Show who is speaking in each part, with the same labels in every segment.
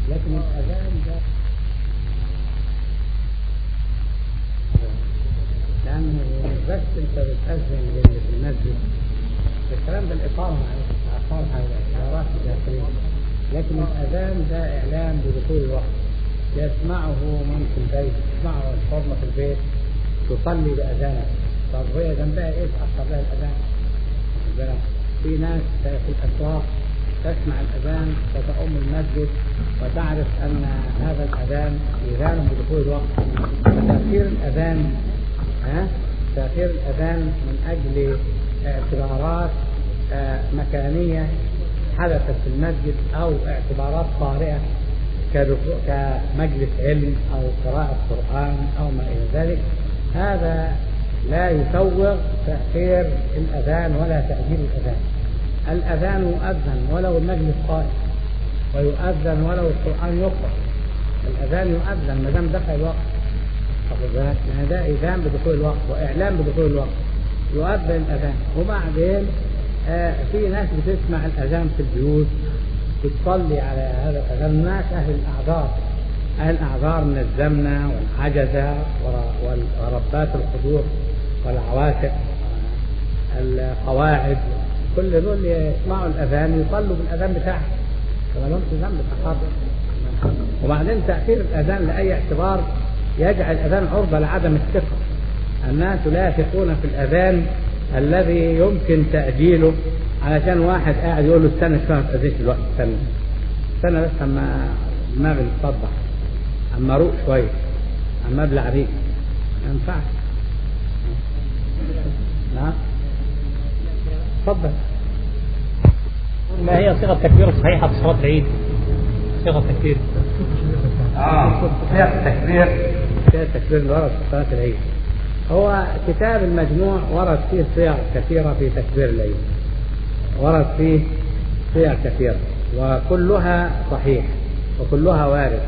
Speaker 1: لكن الأذان ده لأنه بس أنت بتأذن للي في المسجد الكلام ده الإقامة إقامة على الإشارات الداخلية لكن الأذان ده إعلان بدخول الوقت يسمعه من في البيت يسمعه الفضل في البيت تصلي بأذانك طب هي ذنبها إيه تأخر لها الأذان؟ في ناس في الأسواق تسمع الأذان فتؤم المسجد وتعرف أن هذا الأذان إذان بدخول الوقت فتأخير الأذان ها تأخير الأذان من أجل اعتبارات مكانية حدثت في المسجد أو اعتبارات طارئة كمجلس علم أو قراءة قرآن أو ما إلى ذلك هذا لا يسوغ تأخير الأذان ولا تأجيل الأذان الأذان يؤذن ولو المجلس قائم ويؤذن ولو القرآن يقرأ الأذان يؤذن ما دام دخل الوقت واخد بالك يعني ده إذان بدخول الوقت وإعلام بدخول الوقت يؤذن الأذان وبعدين آه في ناس بتسمع الأذان في البيوت بتصلي على هذا الأذان الناس أهل الأعذار أهل الأعذار من الزمنة والعجزة وربات الخضور والعواتق القواعد كل دول يسمعوا الأذان يصلوا بالأذان بتاعهم فما لهمش ذنب تحرر وبعدين تأخير الأذان لأي اعتبار يجعل الأذان عرضة لعدم الثقة الناس لا يثقون في الأذان الذي يمكن تأجيله علشان واحد قاعد يقول له استنى شوية ما تأذيش الوقت استنى استنى بس أما دماغي تصدع أما أروق شوية أما أبلع ريق ما ينفعش نعم تفضل
Speaker 2: ما هي صيغة التكبير الصحيحة في صلاة العيد؟ صيغة التكبير
Speaker 1: اه صيغة التكبير صيغة التكبير اللي ورد في صلاة العيد هو كتاب المجموع ورد فيه صيغ كثيرة في تكبير العيد ورد فيه صيغ كثيرة وكلها صحيح وكلها وارد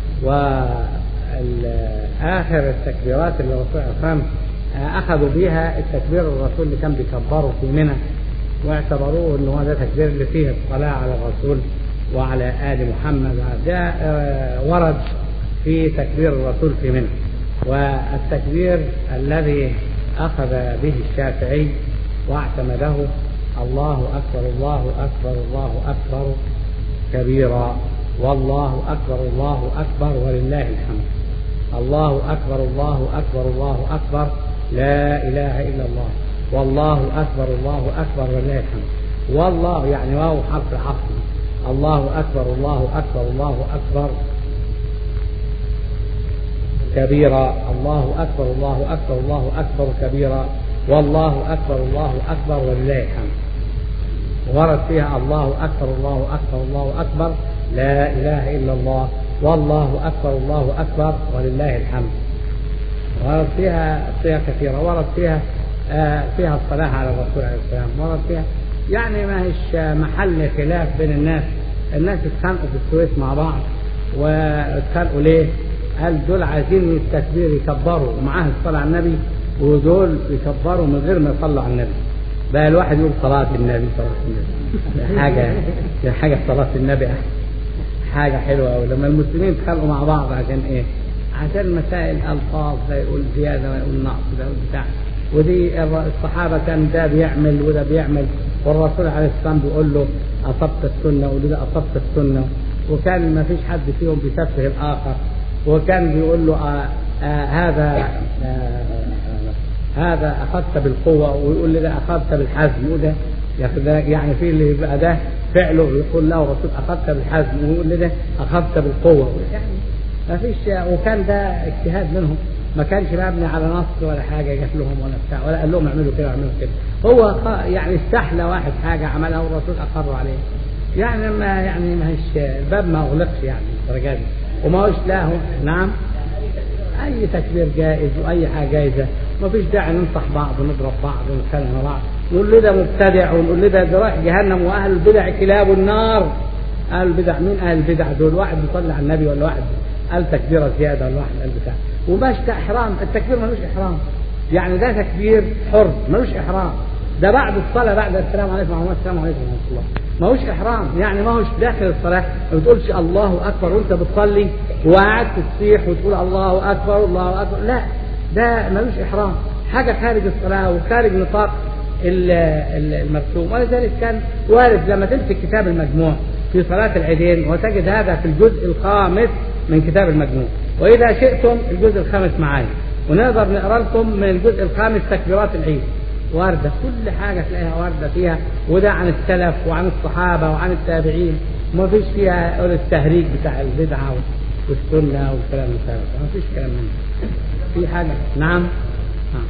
Speaker 1: وآخر التكبيرات اللي الرسول صلى أخذوا بها التكبير الرسول اللي كان بيكبره في منى واعتبروه ان هو ده تكبير اللي فيه الصلاة على الرسول وعلى آل محمد ده ورد في تكبير الرسول في منى والتكبير الذي أخذ به الشافعي واعتمده الله أكبر الله أكبر الله أكبر كبيرا والله أكبر الله أكبر ولله الحمد الله أكبر الله أكبر الله أكبر لا إله إلا الله والله أكبر الله أكبر ولله الحمد والله يعني واو حرف العطف الله أكبر الله أكبر الله أكبر كبيرا الله أكبر الله أكبر الله أكبر كبيرا والله أكبر الله أكبر ولله الحمد ورد فيها الله أكبر الله أكبر الله أكبر لا إله إلا الله والله أكبر الله أكبر ولله الحمد ورد فيها صيغ كثيرة ورد فيها آه فيها الصلاة على الرسول عليه السلام ورد فيها يعني ما هيش محل خلاف بين الناس الناس اتخانقوا في السويس مع بعض واتخانقوا ليه؟ قال دول عايزين التكبير يكبروا ومعاه الصلاة على النبي ودول يكبروا من غير ما يصلوا على النبي بقى الواحد يقول صلاة النبي صلاة النبي حاجة حاجة صلاة النبي حاجة حلوة أوي لما المسلمين اتخانقوا مع بعض عشان إيه؟ عشان مسائل ألفاظ ده يقول زيادة ده يقول نقص ده يقول بتاع ودي الصحابة كان ده بيعمل وده بيعمل والرسول عليه السلام بيقول له أصبت السنة وده أصبت السنة وكان ما فيش حد فيهم بيسفه الآخر وكان بيقول له آه آه هذا آه هذا أخذت بالقوة ويقول لي ده أخذت بالحزم وده يعني في اللي يبقى ده فعله يقول له الرسول أخذت بالحزم ويقول لي ده أخذت بالقوة يعني ما فيش وكان ده اجتهاد منهم ما كانش مبني على نص ولا حاجة جات لهم ولا بتاع ولا قال لهم اعملوا كده واعملوا كده هو يعني استحلى واحد حاجة عملها والرسول أقر عليه يعني ما يعني ما هيش الباب ما أغلقش يعني الدرجات دي وما هوش له نعم أي تكبير جائز وأي حاجة جائزة ما فيش داعي ننصح بعض ونضرب بعض ونتخانق مع بعض نقول له ده مبتدع ونقول له ده ده رايح جهنم وأهل البدع كلاب النار أهل البدع مين أهل البدع دول واحد بيصلي على النبي ولا واحد قال تكبيرة زيادة ولا واحد قال بتاع وماش إحرام التكبير ملوش إحرام يعني ده تكبير حر ملوش إحرام ده بعد الصلاة بعد السلام عليكم ورحمة الله السلام عليكم ورحمة الله ما هوش احرام يعني ما هوش داخل الصلاه ما بتقولش الله اكبر وانت بتصلي وقعدت تصيح وتقول الله اكبر الله اكبر لا ده ملوش احرام حاجه خارج الصلاه وخارج نطاق ال- ال- المرسوم ولذلك كان وارد لما تمسك كتاب المجموع في صلاة العيدين وتجد هذا في الجزء الخامس من كتاب المجموع وإذا شئتم الجزء الخامس معايا ونقدر نقرا لكم من الجزء الخامس تكبيرات العيد واردة كل حاجة تلاقيها واردة فيها وده عن السلف وعن الصحابة وعن التابعين وما فيش فيها التهريج بتاع البدعة والسنة والكلام الفارغ ما فيش كلام من ده. في حاجة نعم نعم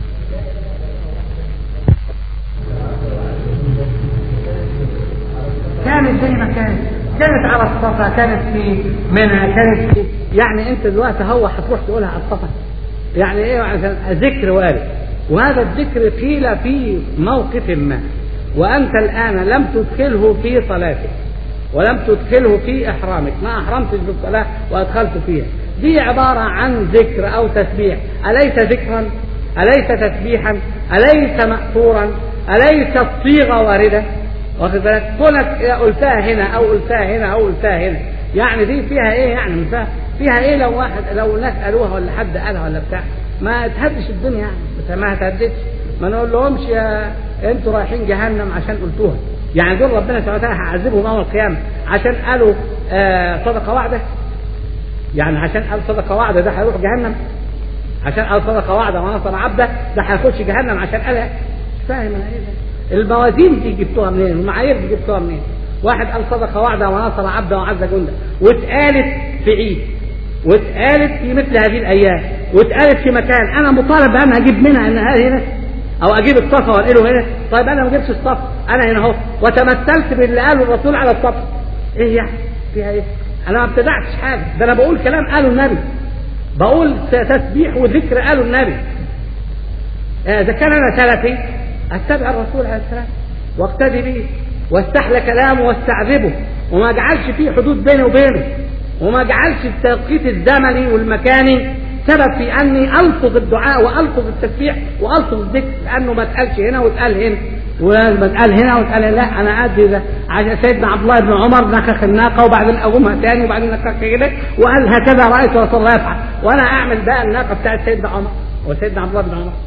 Speaker 1: كانت زي ما كانت كانت على الصفا كانت في منى كانت في يعني انت دلوقتي هو هتروح تقولها على الصفا يعني ايه عشان ذكر وارد وهذا الذكر قيل في موقف ما وانت الان لم تدخله في صلاتك ولم تدخله في احرامك ما احرمتش بالصلاه وادخلت فيها دي عباره عن ذكر او تسبيح اليس ذكرا اليس تسبيحا اليس ماثورا اليست صيغه وارده واخد بالك كونك قلتها هنا او قلتها هنا او قلتها هنا يعني دي فيها ايه يعني مش فاهم. فيها ايه لو واحد لو الناس قالوها ولا حد قالها ولا بتاع ما تهدش الدنيا يعني بس ما هتهدش ما نقول لهمش يا انتوا رايحين جهنم عشان قلتوها يعني دول ربنا سبحانه وتعالى هيعذبهم يوم القيامه عشان قالوا آه صدقه واحده يعني عشان قال صدقه واحده ده هيروح جهنم عشان قال صدقه واحده ونصر عبده ده هيخش جهنم عشان قالها مش فاهم انا ايه ده الموازين دي جبتوها منين المعايير دي جبتوها منين واحد قال صدقه واحده ونصر عبده وعز جنده واتقالت في عيد واتقالت في مثل هذه الايام واتقالت في مكان انا مطالب بان اجيب منها ان هذه هنا او اجيب الصفا وانقله هنا طيب انا ما جبتش الصفا انا هنا اهو وتمثلت باللي قاله الرسول على الصفا ايه يعني فيها ايه انا ما ابتدعتش حاجه ده انا بقول كلام قاله النبي بقول تسبيح وذكر قاله النبي اذا كان انا سلفي اتبع الرسول عليه السلام واقتدي به واستحلى كلامه واستعذبه وما اجعلش فيه حدود بيني وبينه وما اجعلش التوقيت الزمني والمكاني سبب في اني الفظ الدعاء والفظ التسبيح والفظ الذكر لانه ما اتقالش هنا واتقال هنا ولازم اتقال هنا واتقال هنا. لا انا ادي ده عشان سيدنا عبد الله بن عمر نكخ الناقه وبعدين اقومها تاني وبعدين نكخ كده وقال هكذا رايت رسول الله يفعل وانا اعمل بقى الناقه بتاعت سيدنا عمر وسيدنا عبد الله بن عمر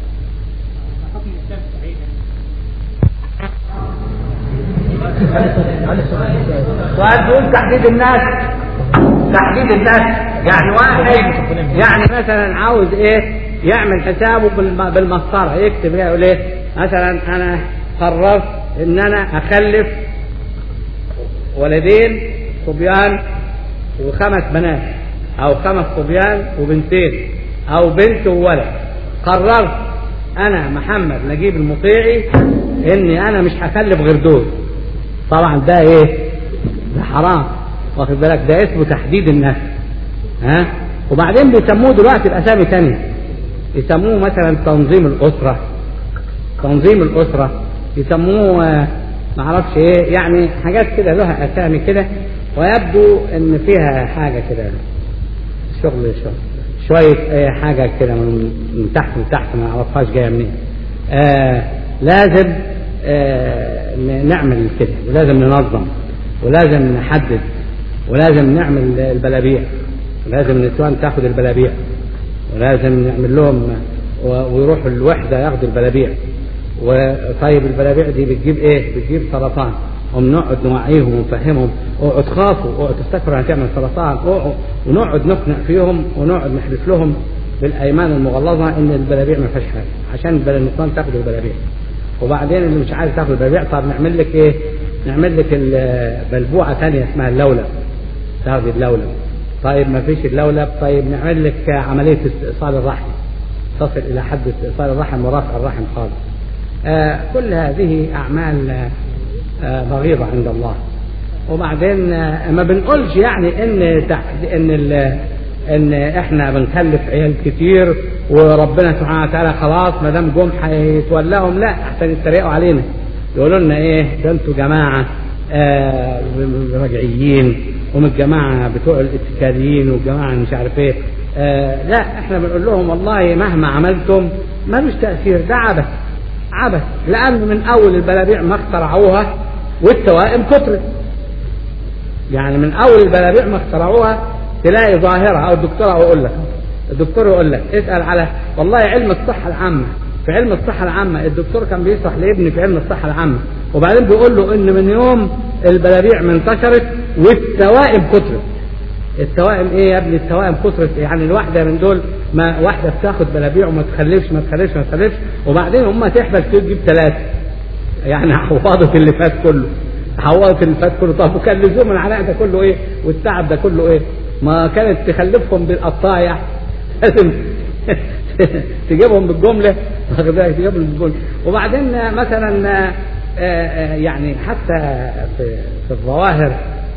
Speaker 1: سؤال بيقول تحديد الناس تحديد الناس يعني واحد يعني مثلا عاوز ايه يعمل حسابه بالم- بالمسطره يكتب ايه يقول ايه مثلا انا قررت ان انا اخلف ولدين صبيان وخمس بنات او خمس صبيان وبنتين او بنت وولد قررت انا محمد نجيب المطيعي اني انا مش هخلف غير دول طبعا ده ايه ده حرام واخد بالك ده اسمه تحديد النفس ها وبعدين بيسموه دلوقتي باسامي تانية يسموه مثلا تنظيم الاسره تنظيم الاسره يسموه آه، معرفش ايه يعني حاجات كده لها اسامي كده ويبدو ان فيها حاجه كده شغل شغل شويه آه، حاجه كده من من تحت من تحت ما اعرفهاش جايه منين آه لازم آه ن- نعمل كده ولازم ننظم ولازم نحدد ولازم نعمل البلابيع ولازم النسوان تاخد البلابيع ولازم نعمل لهم و- ويروحوا الوحده ياخدوا البلابيع وطيب البلابيع دي بتجيب ايه؟ بتجيب سرطان هم نقعد نوعيهم ونفهمهم اوعوا تخافوا اوعوا تفتكروا هتعمل سرطان اوعوا ونقعد نقنع فيهم ونقعد نحلف لهم بالايمان المغلظه ان البلابيع ما فيهاش حاجه عشان البل- النسوان تاخد البلابيع وبعدين اللي مش عايز تاخد البلابيع طب نعمل لك ايه؟ نعمل لك ال- بلبوعه ثانيه اسمها اللولب تاخد اللولب طيب ما فيش اللولب طيب نعمل لك عمليه استئصال الرحم تصل الى حد استئصال الرحم ورفع الرحم خالص آه كل هذه اعمال آه، آه بغيضه عند الله وبعدين آه ما بنقولش يعني ان تح- ان ال- ان احنا بنخلف عيال كتير وربنا سبحانه وتعالى خلاص ما دام جم هيتولاهم لا احسن يتريقوا علينا يقولوا لنا ايه ده انتوا جماعه آه رجعيين ومن الجماعه بتوع الاتكاليين والجماعه مش عارف ايه آه لا احنا بنقول لهم والله مهما عملتم ملوش تاثير ده عبث عبث لأن من أول البلابيع ما اخترعوها والتوائم كترت يعني من اول البلابيع ما اخترعوها تلاقي ظاهره او الدكتور يقول لك الدكتور يقول لك اسال على والله علم الصحه العامه في علم الصحه العامه الدكتور كان بيشرح لابني في علم الصحه العامه وبعدين بيقول له ان من يوم البلابيع ما انتشرت والتوائم كترت التوائم ايه يا ابني التوائم كثرت يعني الواحده من دول ما واحده بتاخد بلابيع وما تخلفش ما تخلفش ما تخلفش وبعدين امها تحبل تجيب ثلاثه يعني عوضت اللي فات كله عوضت اللي فات كله طب وكان لزوم العناء ده كله ايه والتعب ده كله ايه ما كانت تخلفهم بالقطايع لازم تجيبهم بالجمله واخد بالك تجيبهم بالجمله وبعدين مثلا يعني حتى في في الظواهر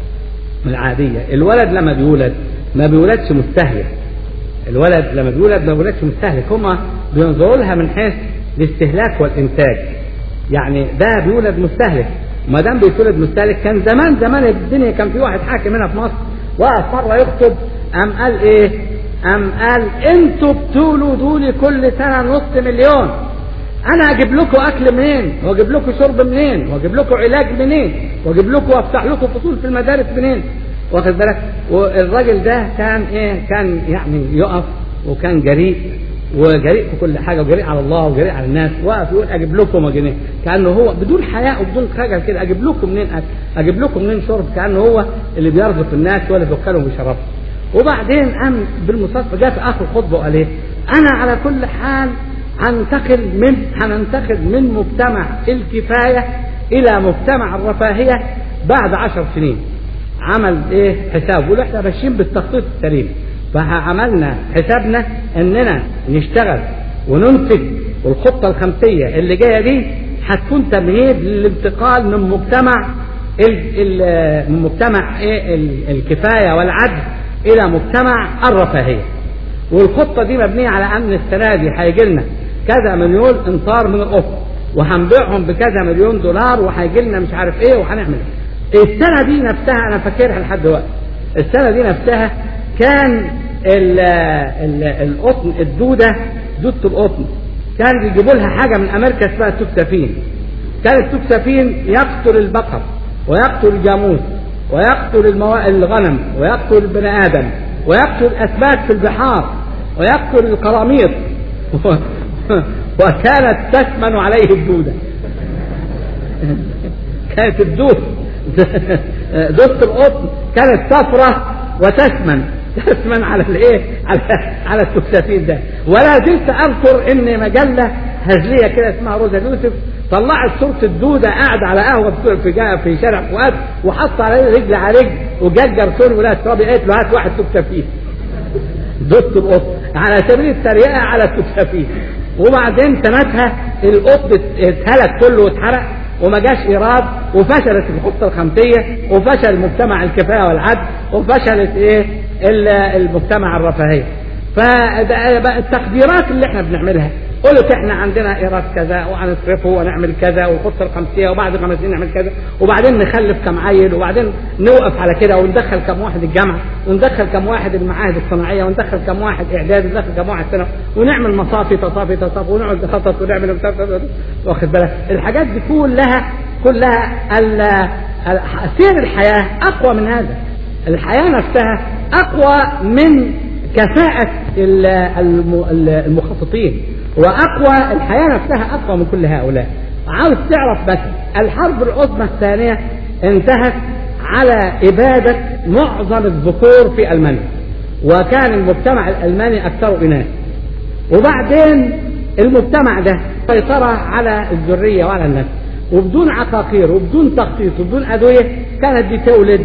Speaker 1: العادية الولد لما بيولد ما بيولدش مستهلك الولد لما بيولد ما بيولدش مستهلك هما بينظروا لها من حيث الاستهلاك والإنتاج يعني ده بيولد مستهلك ما دام بيتولد مستهلك كان زمان زمان الدنيا كان في واحد حاكم هنا في مصر وقف مرة يخطب أم قال إيه؟ أم قال أنتوا بتولدوا لي كل سنة نص مليون انا اجيب لكم اكل منين واجيب لكم شرب منين واجيب لكم علاج منين واجيب لكم وافتح لكم فصول في المدارس منين واخد بالك والراجل ده كان ايه كان يعني يقف وكان جريء وجريء في كل حاجه وجريء على الله وجريء على الناس وقف يقول اجيب لكم جنيه كانه هو بدون حياء وبدون خجل كده اجيب لكم منين اكل اجيب لكم منين شرب كانه هو اللي بيرزق الناس ولا اللي بيوكلهم ويشربهم وبعدين قام بالمصادفه جاء في اخر خطبه وقال ايه انا على كل حال هننتقل من هننتقل من مجتمع الكفايه الى مجتمع الرفاهيه بعد عشر سنين عمل ايه حساب يقول احنا ماشيين بالتخطيط السليم فعملنا حسابنا اننا نشتغل وننتج والخطه الخمسيه اللي جايه دي هتكون تمهيد للانتقال من مجتمع ال ال من مجتمع ايه الكفايه والعدل الى مجتمع الرفاهيه والخطه دي مبنيه على ان السنه دي هيجي لنا كذا مليون انطار من القطن وهنبيعهم بكذا مليون دولار وهيجي لنا مش عارف ايه وهنعمل ايه السنه دي نفسها انا فاكرها لحد دلوقتي السنه دي نفسها كان ال ال القطن الدوده دوده القطن كان بيجيبوا لها حاجه من امريكا اسمها التوكسافين كان التوكسافين يقتل البقر ويقتل الجاموس ويقتل المو... الغنم ويقتل البني ادم ويقتل الاسماك في البحار ويقتل القراميط وكانت تثمن عليه الدودة كانت الدود دوسة القطن كانت صفرة وتثمن تثمن على الايه على على التكسافين ده ولا زلت اذكر ان مجله هزليه كده اسمها روزا يوسف طلعت صورة الدودة قاعد على قهوة في في شارع فؤاد وحط عليه رجل على رجل وجا جرسون ولا اشربي قالت له هات واحد تكسافين دوست القط على سبيل التريقة على التكسافين وبعدين سنتها القط اتهلك كله واتحرق وما جاش ايراد وفشلت الخطه الخمسيه وفشل مجتمع الكفايه والعدل وفشلت ايه المجتمع الرفاهيه فالتقديرات اللي احنا بنعملها قلت احنا عندنا ايراد كذا وهنصرفه ونعمل كذا والخطه الخمسيه وبعد خمس سنين نعمل كذا وبعدين نخلف كم عيل وبعدين نوقف على كده وندخل كم واحد الجامعه وندخل كم واحد المعاهد الصناعيه وندخل كم واحد اعداد وندخل كم واحد سنه ونعمل مصافي تصافي تصافي ونقعد نخطط ونعمل واخد بالك الحاجات دي كلها كلها سير الحياه اقوى من هذا الحياه نفسها اقوى من كفاءة المخططين وأقوى الحياة نفسها أقوى من كل هؤلاء عاوز تعرف بس الحرب العظمى الثانية انتهت على إبادة معظم الذكور في ألمانيا وكان المجتمع الألماني أكثر إناث وبعدين المجتمع ده سيطرة على الذرية وعلى النسل وبدون عقاقير وبدون تخطيط وبدون أدوية كانت دي تولد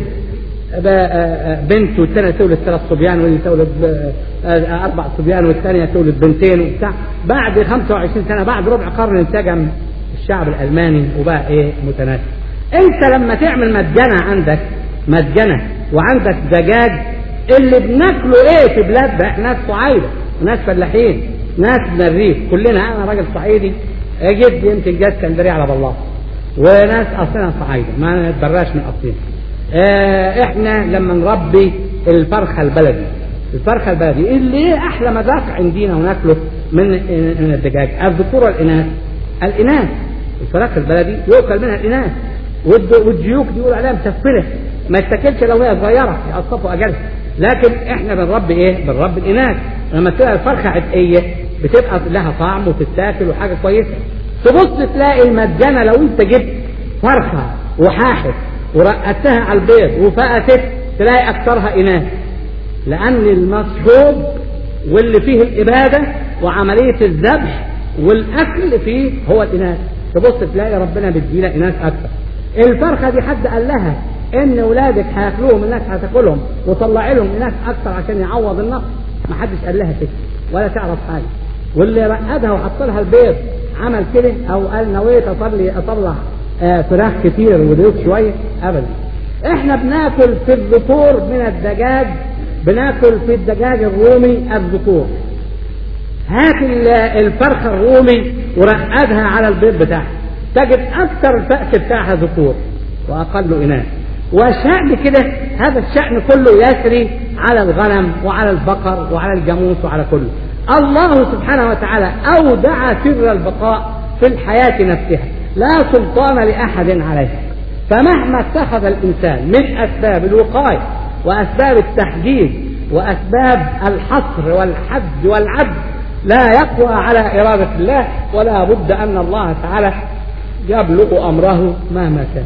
Speaker 1: بنت والثانيه تولد ثلاث صبيان واللي تولد اربع صبيان والثانيه تولد بنتين وبتاع بعد 25 سنه بعد ربع قرن انسجم الشعب الالماني وبقى ايه متناسق انت لما تعمل مدجنه عندك مدجنه وعندك دجاج اللي بناكله ايه في بلادنا احنا ناس صعايده وناس فلاحين ناس من الريف كلنا انا راجل صعيدي جدي يمكن جاء اسكندريه على بلاط وناس اصلنا صعايده ما نتبراش من اصلنا اه احنا لما نربي الفرخه البلدي الفرخه البلدي اللي ايه احلى مذاق عندنا وناكله من من الدجاج الذكور والاناث الاناث الفراخ البلدي يؤكل منها الاناث والد- والجيوك دي يقولوا عليها مسفره ما تتاكلش لو هي صغيره يقطفوا اجلها لكن احنا بنربي ايه؟ بنربي الاناث لما تبقى الفرخه عتقيه بتبقى لها طعم وتتاكل وحاجه كويسه تبص تلاقي المجانه لو انت جبت فرخه وحاحت ورقدتها على البيض وفقست تلاقي اكثرها اناث لان المصحوب واللي فيه الاباده وعمليه الذبح والاكل فيه هو الاناث تبص تلاقي ربنا بيدينا اناث اكثر الفرخه دي حد قال لها ان ولادك هياكلوهم الناس هتاكلهم وطلعي لهم اناث اكثر عشان يعوض النقص ما حدش قال لها كده ولا تعرف حاجه واللي رقدها وحط لها البيض عمل كده او قال نويت اطلع اطلع آه، فراخ كتير وديوك شويه ابدا احنا بناكل في الذكور من الدجاج بناكل في الدجاج الرومي الذكور هات ال- الفرخة الرومي ورقدها على البيض بتاعها تجد أكثر الفأس بتاعها ذكور وأقل إناث وشأن كده هذا الشأن كله يسري على الغنم وعلى البقر وعلى الجاموس وعلى كله الله سبحانه وتعالى أودع سر البقاء في الحياة نفسها لا سلطان لأحد عليها فمهما اتخذ الإنسان من أسباب الوقاية وأسباب التحديد وأسباب الحصر والحد والعد لا يقوى على إرادة الله ولا بد أن الله تعالى يبلغ أمره مهما كان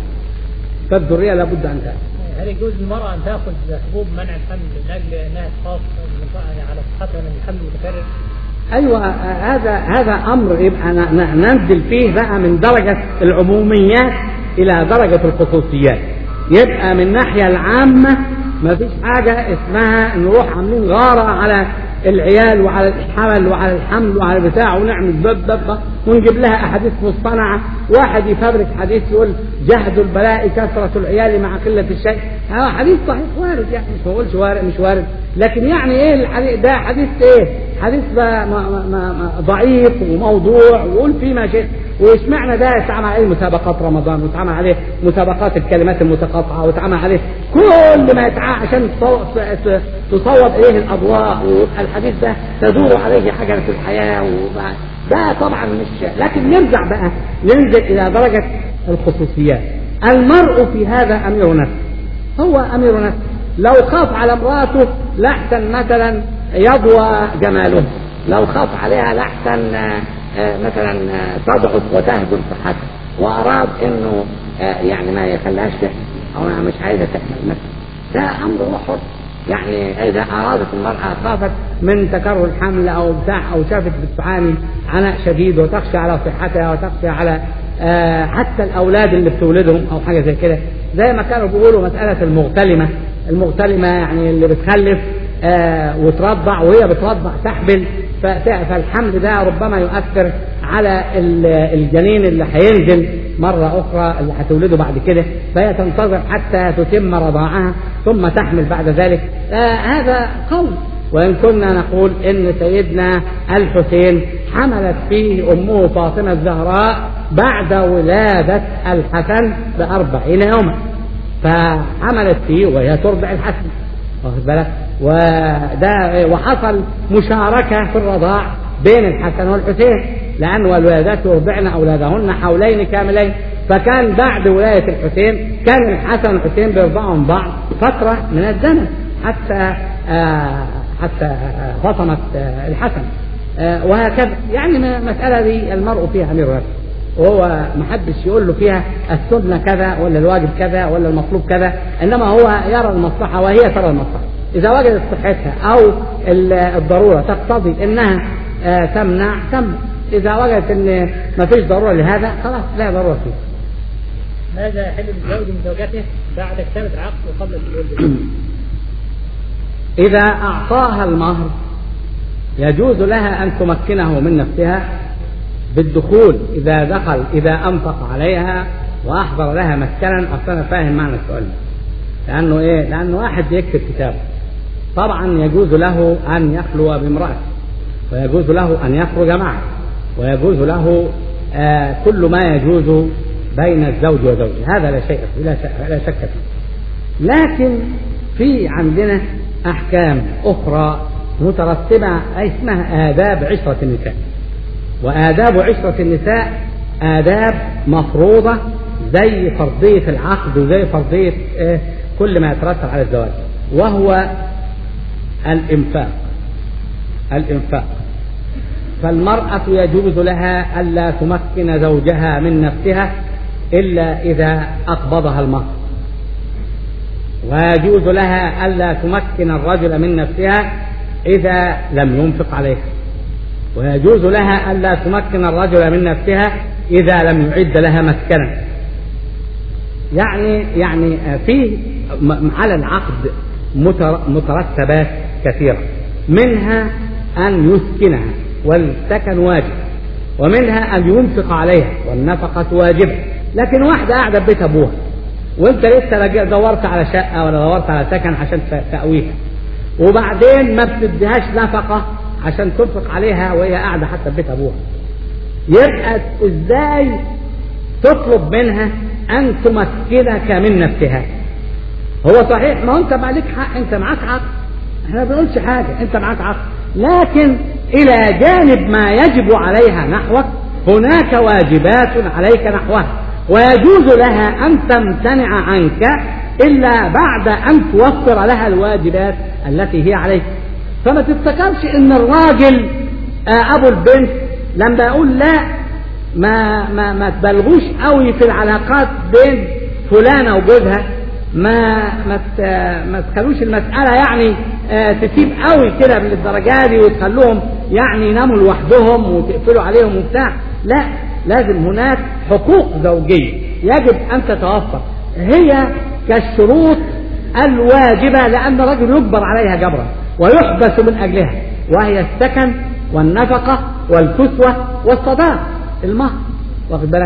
Speaker 1: فالذرية لابد أن تأتي
Speaker 2: هل يجوز للمرأة أن تأخذ حبوب منع الحمل من أجل أنها تخاف من- على صحتها من الحمل المتكرر؟
Speaker 1: ايوه هذا هذا امر يبقى ن- ن- ننزل فيه بقى من درجه العموميات الى درجه الخصوصيات يبقى من الناحيه العامه ما فيش حاجه اسمها نروح عاملين غاره على العيال وعلى الحمل وعلى الحمل وعلى البتاع ونعمل ضد ضد ونجيب لها احاديث مصطنعه واحد يفبرك حديث يقول جهد البلاء كثره العيال مع قله الشيء هذا حديث صحيح وارد يعني مش بقولش وارد مش وارد لكن يعني ايه الحديث ده حديث ايه حديث بقى ما ما ما ما ضعيف وموضوع وقول فيه ما شئت واشمعنى ده يتعمل عليه مسابقات رمضان ويتعمل عليه مسابقات الكلمات المتقاطعه ويتعمل عليه كل ما يتعمل عشان تصو- ت- تصوب اليه الاضواء ويبقى الحديث ده تدور عليه حاجه في الحياه وبقى ده طبعا مش لكن نرجع بقى ننزل الى درجه الخصوصيات المرء في هذا امير نفسه هو امير نفسه لو خاف على امراته لاحسن مثلا يضوى جماله لو خاف عليها لاحسن آه، آه، مثلا آه، تضعف وتهدم صحتها واراد انه آه، يعني ما يخليهاش تحمل او أنا مش عايزه تحمل مثلا ده امر هو حر يعني اذا ارادت المراه خافت من تكرر الحمل او بتاع او شافت بتعاني عناء شديد وتخشى على صحتها وتخشى على آه، حتى الاولاد اللي بتولدهم او حاجه زي كده زي ما كانوا بيقولوا مساله المغتلمه المغتلمه يعني اللي بتخلف آه، وترضع وهي بترضع تحمل ف- فالحمل ده ربما يؤثر على ال- الجنين اللي هينزل مرة أخرى اللي هتولده بعد كده فهي تنتظر حتى تتم رضاعها ثم تحمل بعد ذلك آه هذا قول وإن كنا نقول إن سيدنا الحسين حملت فيه أمه فاطمة الزهراء بعد ولادة الحسن بأربعين يوما فحملت فيه وهي ترضع الحسن واخد بالك وده وحصل مشاركة في الرضاع بين الحسن والحسين لأن والوالدات يرضعن أولادهن حولين كاملين فكان بعد ولاية الحسين كان الحسن والحسين بيرضعوا من بعض فترة من الزمن حتى آه حتى آه فطمت آه الحسن آه وهكذا يعني م- المسألة دي المرء فيها أمير نفسه وهو ما حدش يقول له فيها السنة كذا ولا الواجب كذا ولا المطلوب كذا إنما هو يرى المصلحة وهي ترى المصلحة إذا وجدت صحتها أو ال- الضرورة تقتضي إنها آه، تمنع تمنع إذا وجدت إن ما فيش ضرورة لهذا خلاص لا ضرورة فيه
Speaker 2: ماذا يحل للزوج من زوجته بعد كتابة العقد وقبل الدخول
Speaker 1: إذا أعطاها المهر يجوز لها أن تمكنه من نفسها بالدخول إذا دخل إذا أنفق عليها وأحضر لها مسكنا أصل أنا فاهم معنى السؤال ده. لأنه إيه؟ لأنه واحد يكتب كتابه طبعا يجوز له أن يخلو بامرأة ويجوز له أن يخرج معه ويجوز له آه كل ما يجوز بين الزوج وزوجه هذا لا شيء فيه لا شك- لا شك فيه لكن في عندنا أحكام أخرى مترتبة اسمها آداب عشرة النساء وآداب عشرة النساء آداب مفروضة زي فرضية العقد وزي فرضية إيه كل ما يترتب على الزواج وهو الإنفاق الإنفاق فالمرأة يجوز لها ألا تمكن زوجها من نفسها إلا إذا أقبضها المهر ويجوز لها ألا تمكن الرجل من نفسها إذا لم ينفق عليها ويجوز لها ألا تمكن الرجل من نفسها إذا لم يعد لها مسكنا يعني يعني في على العقد مترتبات كثيرة منها أن يسكنها والسكن واجب ومنها أن ينفق عليها والنفقة واجبة لكن واحدة قاعدة في بيت أبوها وأنت لسه دورت على شقة ولا دورت على سكن عشان تأويها وبعدين ما بتديهاش نفقة عشان تنفق عليها وهي قاعدة حتى في بيت أبوها يبقى إزاي تطلب منها أن تمكنك من نفسها هو صحيح ما أنت عليك حق أنت معاك عقد احنا ما بنقولش حاجة أنت معاك عقد لكن إلى جانب ما يجب عليها نحوك هناك واجبات عليك نحوها ويجوز لها أن تمتنع عنك إلا بعد أن توفر لها الواجبات التي هي عليك فما تفتكرش إن الراجل أبو البنت لما يقول لا ما ما ما تبالغوش قوي في العلاقات بين فلانة وجوزها ما ما ما تخلوش المسألة يعني تسيب قوي كده للدرجة دي وتخلوهم يعني يناموا لوحدهم وتقفلوا عليهم وبتاع لا لازم هناك حقوق زوجية يجب أن تتوفر هي كالشروط الواجبة لأن الرجل يجبر عليها جبرا ويحبس من أجلها وهي السكن والنفقة والكسوة والصداق المهر واخد بالك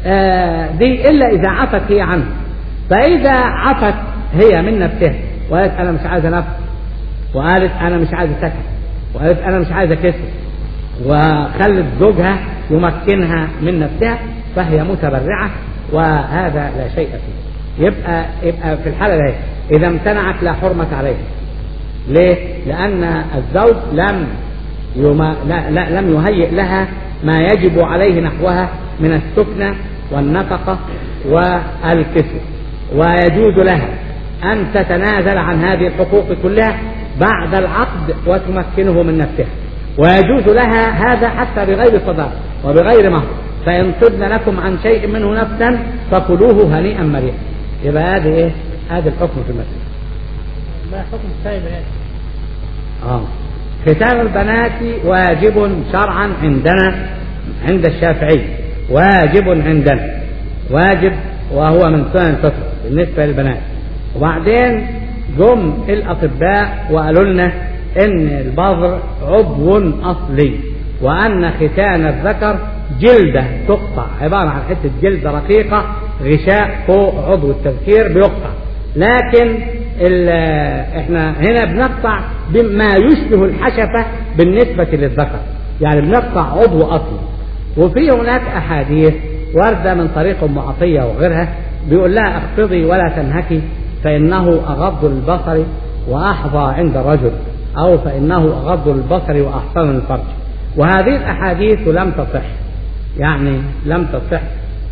Speaker 1: آه دي إلا إذا عفت هي عنه فإذا عفت هي من نفسها وقالت أنا مش عايزة نفس وقالت أنا مش عايزة سكن وقالت أنا مش عايزة كسر وخلت زوجها يمكنها من نفسها فهي متبرعة وهذا لا شيء فيه يبقى يبقى في الحالة دي إذا امتنعت لا حرمة عليه ليه؟ لأن الزوج لم يما لا لا لم يهيئ لها ما يجب عليه نحوها من السكنة والنفقة والكسر ويجوز لها أن تتنازل عن هذه الحقوق كلها بعد العقد وتمكنه من نفسها ويجوز لها هذا حتى بغير صداق وبغير مهر فإن طبن لكم عن شيء منه نفسا فكلوه هنيئا مريئا يبقى هذه ايه؟ هذا الحكم في المسألة.
Speaker 2: ما حكم ختان البنات؟
Speaker 1: اه ختان البنات واجب شرعا عندنا عند الشافعي واجب عندنا واجب وهو من سنن الفطر بالنسبة للبنات وبعدين جم الأطباء وقالوا لنا إن البذر عضو أصلي وأن ختان الذكر جلدة تقطع عبارة عن حتة جلدة رقيقة غشاء فوق عضو التذكير بيقطع لكن احنا هنا بنقطع بما يشبه الحشفة بالنسبة للذكر يعني بنقطع عضو أصلي وفي هناك أحاديث واردة من طريق أم عطية وغيرها بيقول لها اخفضي ولا تنهكي فإنه أغض البصر وأحظى عند الرجل أو فإنه أغض البصر وأحسن الفرج وهذه الأحاديث لم تصح يعني لم تصح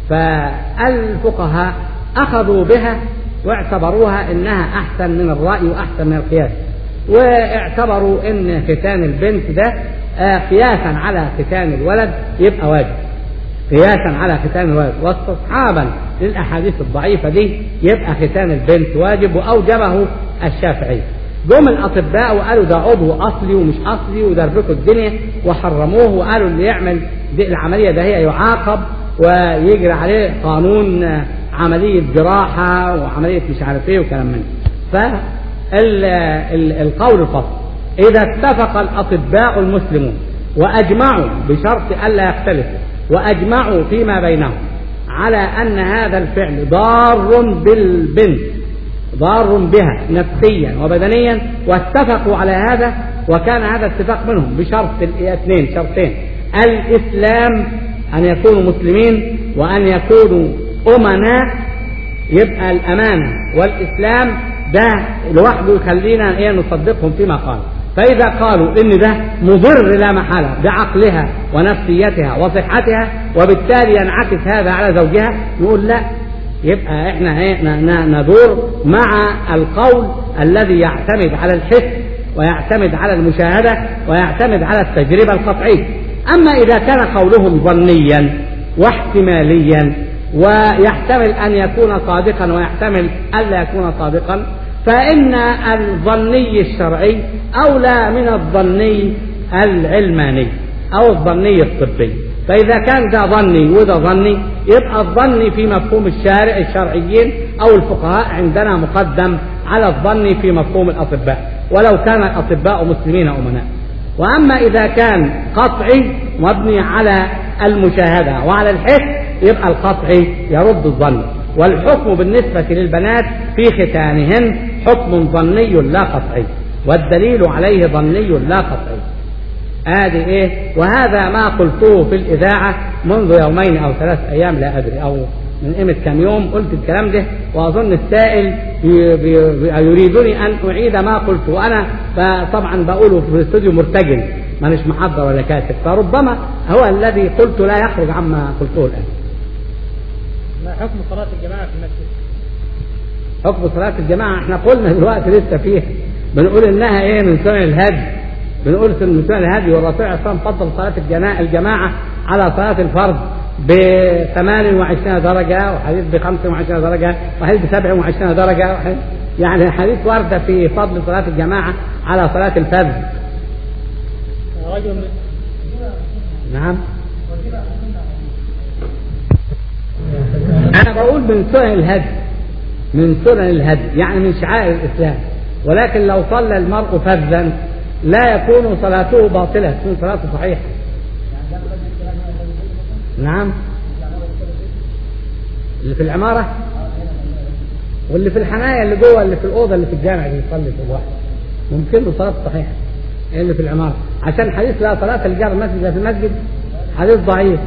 Speaker 1: فالفقهاء أخذوا بها واعتبروها إنها أحسن من الرأي وأحسن من القياس واعتبروا إن ختان البنت ده قياسا على ختان الولد يبقى واجب قياسا على ختان الولد واستصحابا للاحاديث الضعيفه دي يبقى ختان البنت واجب واوجبه الشافعي جم الاطباء وقالوا ده عضو اصلي ومش اصلي ودربكوا الدنيا وحرموه وقالوا اللي يعمل دي العمليه ده هي يعاقب ويجري عليه قانون عمليه جراحه وعمليه مش عارف ايه وكلام من فالقول الفصل اذا اتفق الاطباء المسلمون واجمعوا بشرط الا يختلفوا واجمعوا فيما بينهم على ان هذا الفعل ضار بالبنت ضار بها نفسيا وبدنيا واتفقوا على هذا وكان هذا اتفاق منهم بشرط اثنين شرطين الاسلام ان يكونوا مسلمين وان يكونوا امناء يبقى الامانه والاسلام ده لوحده يخلينا ايه نصدقهم فيما قالوا فإذا قالوا إن ده مضر لا محالة بعقلها ونفسيتها وصحتها وبالتالي ينعكس هذا على زوجها نقول لا يبقى احنا ايه ن- ن- ندور مع القول الذي يعتمد على الحس ويعتمد على المشاهدة ويعتمد على التجربة القطعية أما إذا كان قولهم ظنيا واحتماليا ويحتمل أن يكون صادقا ويحتمل ألا يكون صادقا فإن الظني الشرعي أولى من الظني العلماني أو الظني الطبي فإذا كان ده ظني وده ظني يبقى الظني في مفهوم الشارع الشرعيين أو الفقهاء عندنا مقدم على الظني في مفهوم الأطباء ولو كان الأطباء مسلمين أمناء وأما إذا كان قطعي مبني على المشاهدة وعلى الحس يبقى القطعي يرد الظن والحكم بالنسبة للبنات في ختانهن حكم ظني لا قطعي والدليل عليه ظني لا قطعي ادي ايه وهذا ما قلته في الاذاعه منذ يومين او ثلاث ايام لا ادري او من قيمه كم يوم قلت الكلام ده واظن السائل بي- بي- بي- يريدني ان اعيد ما قلته وانا ب- طبعا بقوله في الاستوديو مرتجل مانيش محضر ولا كاتب فربما هو الذي قلت لا يخرج عما قلته الان
Speaker 2: ما حكم صلاة الجماعة في المسجد؟
Speaker 1: حكم صلاة الجماعة احنا قلنا دلوقتي لسه فيها بنقول انها ايه من سنن الهدي بنقول من سنن الهدي والرسول عليه الصلاة والسلام فضل صلاة الجماعة الجماعة على صلاة الفرض ب 28 درجة وحديث ب 25 درجة وحديث ب 27 درجة وحديث يعني حديث واردة في فضل صلاة الجماعة على صلاة الفرد
Speaker 2: رجل من
Speaker 1: نعم أنا بقول من سنن الهدي من سنن الهدي يعني من شعائر الإسلام ولكن لو صلى المرء فذا لا يكون صلاته باطلة تكون صلاته صحيحة نعم اللي في العمارة واللي في الحنايا اللي جوه اللي في الأوضة اللي في الجامع اللي يصلي في الواحد ممكن له صلاة صحيحة اللي في العمارة عشان حديث لا صلاة الجار المسجد إلا في المسجد حديث ضعيف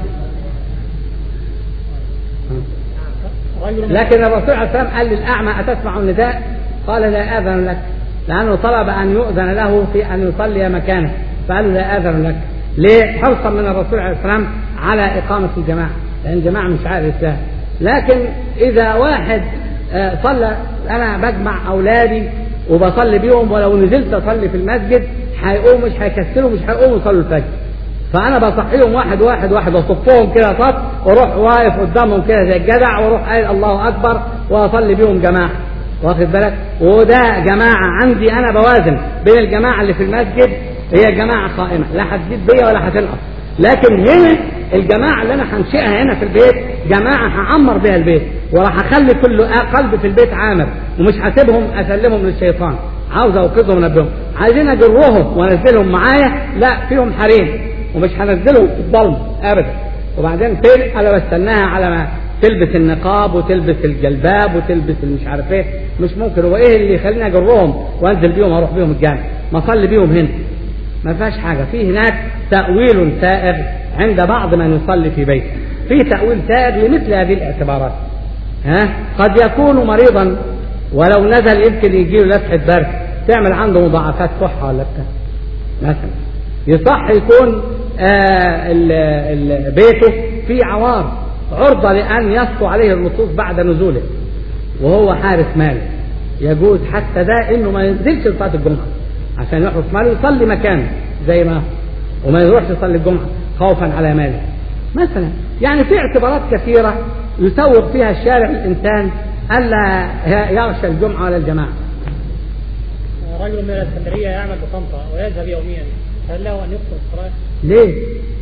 Speaker 2: رجل من
Speaker 1: لكن الرسول عليه الصلاة والسلام قال للأعمى أتسمع النداء قال لا آذن لك لأنه طلب أن يؤذن له في أن يصلي مكانه فقال لا آذن لك ليه حرصا من الرسول عليه الصلاة والسلام على إقامة الجماعة لأن الجماعة من شعائر الإسلام لكن إذا واحد آه، صلى أنا بجمع أولادي وبصلي بيهم ولو نزلت أصلي في المسجد هيقوموا مش هيكسلوا مش هيقوموا يصلوا الفجر فانا بصحيهم واحد واحد واحد واصفهم كده صف واروح واقف قدامهم كده زي الجدع واروح قايل الله اكبر واصلي بيهم جماعه واخد بالك وده جماعه عندي انا بوازن بين الجماعه اللي في المسجد هي جماعه قائمه لا هتزيد بيا ولا هتنقص لكن هنا الجماعه اللي انا هنشئها هنا في البيت جماعه هعمر بيها البيت وراح اخلي كل قلب في البيت عامر ومش هسيبهم اسلمهم للشيطان عاوز اوقظهم وانبههم عايزين اجرهم وانزلهم معايا لا فيهم حريم ومش هنزلهم في الظلم ابدا وبعدين فين انا بستناها على ما تلبس النقاب وتلبس الجلباب وتلبس المش عارف ايه مش ممكن هو ايه اللي يخليني اجرهم وانزل بيهم اروح بيهم الجامع ما اصلي بيهم هنا ما فيهاش حاجه في هناك تاويل سائغ عند بعض من يصلي في بيته في تاويل سائغ لمثل هذه الاعتبارات ها قد يكون مريضا ولو نزل يمكن يجي له لفحه برد تعمل عنده مضاعفات كحه ولا بتاع مثلا يصح يكون آه ال ال بيته في عوار عرضة لأن يسطو عليه اللصوص بعد نزوله وهو حارس مال يجوز حتى ده انه ما ينزلش لصلاه الجمعه عشان يحرس ماله يصلي مكانه زي ما هو وما يروحش يصلي الجمعه خوفا على ماله مثلا يعني في اعتبارات كثيره يسوق فيها الشارع الانسان الا يغشى الجمعه ولا الجماعه
Speaker 2: رجل من الاسكندريه يعمل بطنطا ويذهب يوميا هل له ان يقصر الصلاه؟
Speaker 1: ليه؟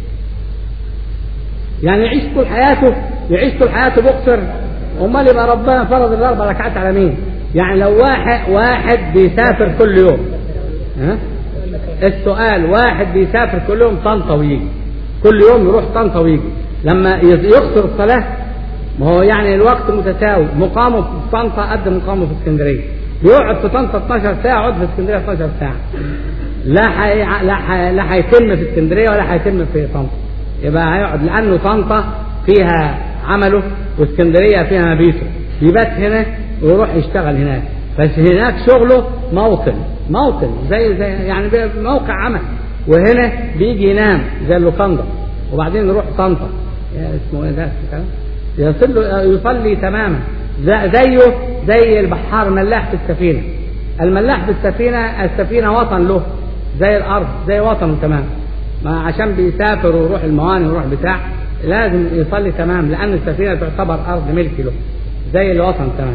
Speaker 1: يعني يعيش طول حياته يعيش طول حياته بقصر امال يبقى ربنا فرض الاربع ركعات على مين؟ يعني لو واحد واحد بيسافر كل يوم ها؟ السؤال واحد بيسافر كل يوم طنطا ويجي كل يوم يروح طنطا ويجي لما يقصر الصلاه ما هو يعني الوقت متساوي مقامه في طنطا قد مقامه في اسكندريه يقعد في طنطا 12 ساعه يقعد في اسكندريه 12 ساعه لا حي... لا حي... لا هيتم في اسكندريه ولا هيتم في طنطا يبقى هيقعد لانه طنطا فيها عمله واسكندريه فيها مبيته يبات هنا ويروح يشتغل هناك بس هناك شغله موطن موطن زي زي يعني موقع عمل وهنا بيجي ينام زي اللوكاندا وبعدين يروح طنطا اسمه ايه ده يصل يصلي تماما ز- زيه زي البحار ملاح في السفينة الملاح في السفينة السفينة وطن له زي الأرض زي وطنه تمام ما عشان بيسافر ويروح الموانئ ويروح بتاع لازم يصلي تمام لأن السفينة تعتبر أرض ملك له زي الوطن تمام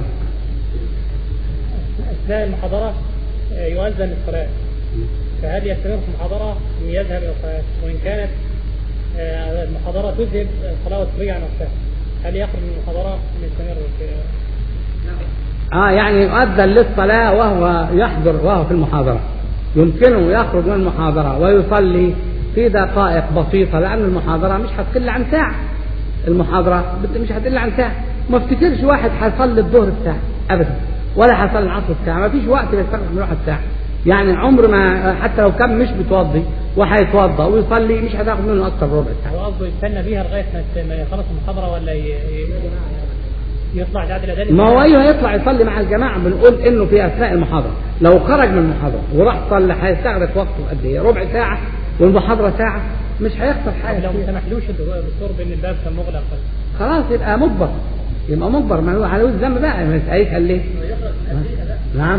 Speaker 2: أثناء المحاضرة آه، يؤذن للصلاة فهل يستمر في المحاضرة أم يذهب إلى الصلاة وإن كانت آه، المحاضرة تذهب الصلاة وترجع نفسها هل يخرج من المحاضرة أم يستمر في
Speaker 1: اه يعني يؤذن للصلاة وهو يحضر وهو في المحاضرة يمكنه يخرج من المحاضرة ويصلي في دقائق بسيطة لأن المحاضرة مش هتقل عن ساعة المحاضرة بت- مش هتقل عن ساعة ما افتكرش واحد هيصلي الظهر الساعة أبدا ولا هيصلي العصر الساعة ما فيش وقت بيستغرق من واحد ساعة يعني عمر ما حتى لو كان مش بتوضي وهيتوضى ويصلي مش هتاخد منه أكتر من ربع ساعة
Speaker 2: هو قصده يستنى بيها لغاية ما ت- ما يخلص المحاضرة ولا ي- ي- يطلع بعد الأذان
Speaker 1: ما هو ايوه يطلع يصلي مع الجماعه بنقول انه في اثناء المحاضره لو خرج من المحاضره وراح صلى هيستغرق وقته قد ايه؟ ربع ساعه والمحاضره ساعه مش هيخسر حاجه
Speaker 2: لو ما
Speaker 1: كتير.
Speaker 2: سمحلوش الدكتور بأن الباب كان مغلق
Speaker 1: خلاص يبقى مجبر يبقى مجبر ما هو على الذنب بقى ما هيسال ليه؟ نعم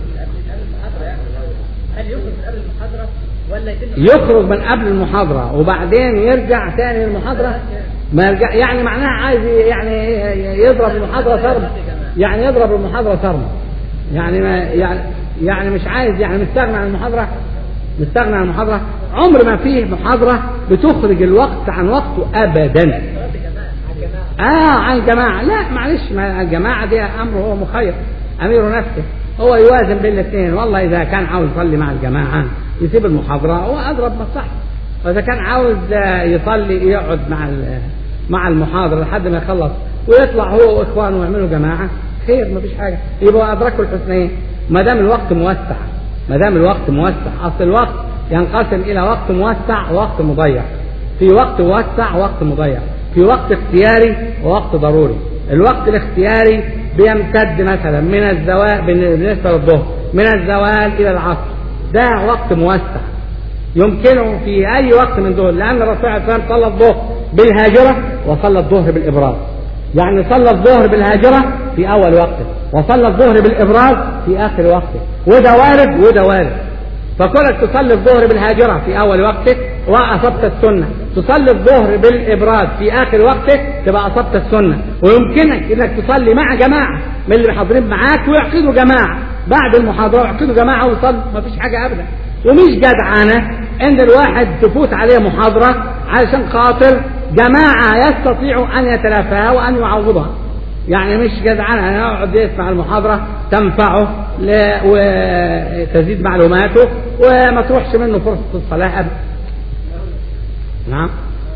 Speaker 2: هل يخرج قبل المحاضرة ولا يتم
Speaker 1: يخرج من قبل المحاضره وبعدين يرجع تاني للمحاضره ما يرجع يعني معناها عايز يعني يضرب المحاضره صرمه يعني يضرب المحاضره صرمه يعني ما يعني يعني مش عايز يعني مستغنى عن المحاضره مستغنى عن المحاضره عمر ما فيه محاضره بتخرج الوقت عن وقته ابدا اه عن الجماعه لا معلش ما الجماعه دي امره هو مخير امير نفسه هو يوازن بين الاثنين والله اذا كان عاوز يصلي مع الجماعه يسيب المحاضره هو اضرب مصلحته واذا كان عاوز آه، يصلي يقعد مع ال- مع المحاضره لحد ما يخلص ويطلع هو واخوانه ويعملوا جماعه خير مفيش حاجه يبقوا ادركوا الحسنين ما دام الوقت موسع ما دام الوقت موسع اصل الوقت ينقسم الى وقت موسع ووقت مضيع في وقت موسع ووقت مضيع في وقت اختياري ووقت ضروري الوقت الاختياري بيمتد مثلا من الزوال بالنسبه للظهر من الزوال الى العصر ده وقت موسع يمكنه في اي وقت من دول لان الرسول صلى الله عليه وسلم صلى الظهر بالهاجره وصلى الظهر بالابراز يعني صلى الظهر بالهاجره في اول وقته وصلى الظهر بالابراز في اخر وقته وده وارد وده وارد فكونك تصلي الظهر بالهاجرة في أول وقته وأصبت السنة تصلي الظهر بالإبراز في آخر وقته تبقى أصبت السنة ويمكنك إنك تصلي مع جماعة من اللي حاضرين معاك ويعقدوا جماعة بعد المحاضرة يعقدوا جماعة ويصلوا ما فيش حاجة أبدا ومش جدعانة إن الواحد تفوت عليه محاضرة علشان خاطر جماعة يستطيع أن يتلافاها وأن يعوضها يعني مش جدعان انا يقعد يسمع المحاضره تنفعه ل- وتزيد معلوماته وما تروحش منه فرصه الصلاه ابدا. نعم.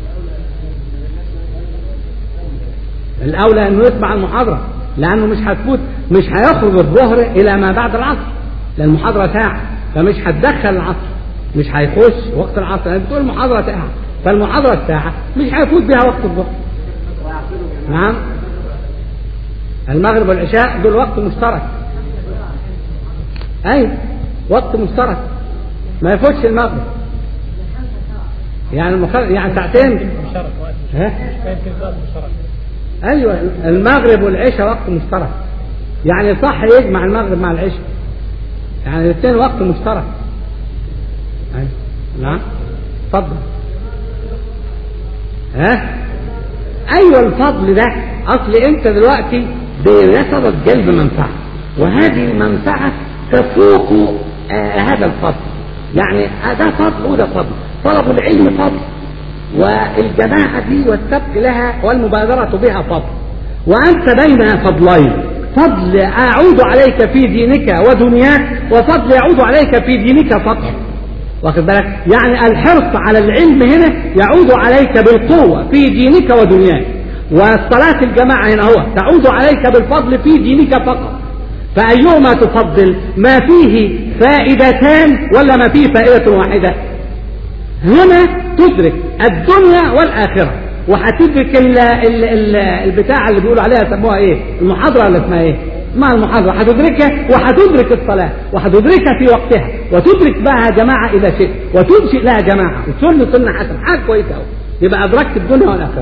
Speaker 1: الاولى انه يسمع المحاضره لانه مش هتفوت مش هيخرج الظهر الى ما بعد العصر لان المحاضره ساعه فمش هتدخل العصر مش هيخش وقت العصر يعني بتقول المحاضره ساعه فالمحاضره الساعه مش هيفوت بها وقت الظهر. نعم. المغرب والعشاء دول وقت مشترك اي وقت مشترك ما يفوتش المغرب يعني المخ... يعني ساعتين
Speaker 2: مشترك وقت
Speaker 1: ها؟
Speaker 2: مشترك يمكن وقت مشترك
Speaker 1: ايوه المغرب والعشاء وقت مشترك يعني صح يجمع المغرب مع العشاء يعني الاثنين وقت مشترك أيوة. نعم اتفضل ها ايوه الفضل ده اصل انت دلوقتي بصدد جلب منفعه وهذه المنفعه تفوق آه هذا الفضل يعني آه ده فضل وده فضل طلب العلم فضل والجماعه دي والسبق لها والمبادره بها فضل وانت بين فضلين فضل اعود عليك في دينك ودنياك وفضل يعود عليك في دينك فقط واخد بالك يعني الحرص على العلم هنا يعود عليك بالقوة في دينك ودنياك والصلاة الجماعة هنا هو تعود عليك بالفضل في دينك فقط فأيهما تفضل ما فيه فائدتان ولا ما فيه فائدة واحدة هنا تدرك الدنيا والآخرة وهتدرك ال ال ال البتاع اللي بيقولوا عليها سموها ايه المحاضرة اللي اسمها ايه مع المحاضرة هتدركها وهتدرك الصلاة وهتدركها في وقتها وتدرك بها جماعة إذا شئت وتنشئ لها جماعة وتسن سنة حسنة حاجة كويسة أوي يبقى أدركت الدنيا والآخرة